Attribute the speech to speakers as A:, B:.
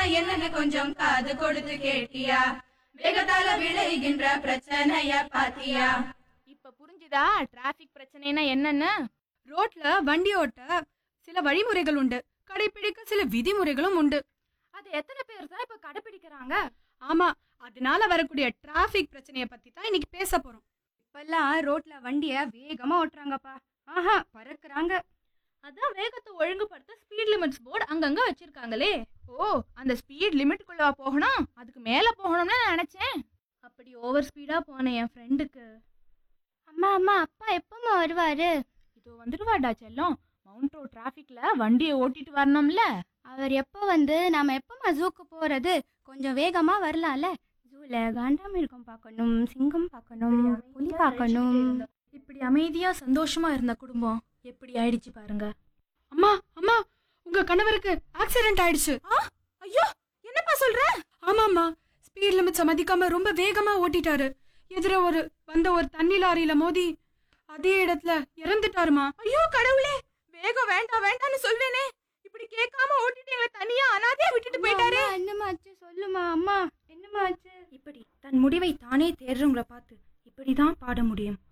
A: என்னன்னு கொஞ்சம் காது கொடுத்து கேட்டியா வேகத்தால விளைகின்ற பிரச்சனைய பாத்தியா
B: இப்ப புரிஞ்சுதா டிராபிக் பிரச்சனைனா என்னன்னு
C: ரோட்ல வண்டி ஓட்ட சில வழிமுறைகள் உண்டு கடைபிடிக்க சில விதிமுறைகளும் உண்டு
B: அது எத்தனை பேர் தான் இப்ப கடைபிடிக்கிறாங்க
C: ஆமா அதனால வரக்கூடிய டிராஃபிக் பிரச்சனைய பத்தி தான் இன்னைக்கு பேச போறோம்
D: இப்பெல்லாம் ரோட்ல வண்டிய வேகமா ஓட்டுறாங்கப்பா ஆஹா பறக்குறாங்க
B: அதான் வேகத்தை ஒழுங்குபடுத்த ஸ்பீட் லிமிட்ஸ் போர்டு அங்கங்க வச்சிருக்காங்களே ஓ அந்த ஸ்பீட் லிமிட்டுக்குள்ள போகணும் அதுக்கு மேல போகணும்னு நான் நினைச்சேன் அப்படி ஓவர் ஸ்பீடா போன என் ஃப்ரெண்டுக்கு
D: அம்மா அம்மா அப்பா எப்பமா வருவாரு
B: இதோ வந்துடுவாடா செல்லம் மவுண்ட் ரோட் டிராஃபிக்ல வண்டியை ஓட்டிட்டு வரணும்ல
D: அவர் எப்போ வந்து நாம எப்பமா ஜூக்கு போறது கொஞ்சம் வேகமா வரலாம்ல ஜூல காண்டாமிருகம் பார்க்கணும் சிங்கம் பார்க்கணும் புலி பார்க்கணும்
B: இப்படி அமைதியா சந்தோஷமா இருந்த குடும்பம் எப்படி ஆயிடுச்சு பாருங்க
C: அம்மா அம்மா உங்க கணவருக்கு ஆக்சிடென்ட் ஆயிடுச்சு
B: ஐயோ என்னப்பா சொல்ற
C: ஆமாம்மா ஸ்பீட் லிமிட்ஸை மதிக்காம ரொம்ப வேகமா ஓட்டிட்டாரு எதிர ஒரு வந்த ஒரு தண்ணி லாரியில மோதி அதே இடத்துல இறந்துட்டாருமா
B: ஐயோ கடவுளே வேகம் வேண்டாம் வேண்டாம்னு சொல்வேனே இப்படி கேட்காம ஓட்டிட்டு எங்களை தனியா அனாதையா விட்டுட்டு போயிட்டாரு
D: அம்மா, என்னம்மா ஆச்சு சொல்லுமா அம்மா என்னம்மா ஆச்சு
E: இப்படி தன் முடிவை தானே தேடுறவங்கள பார்த்து இப்படிதான் பாட முடியும்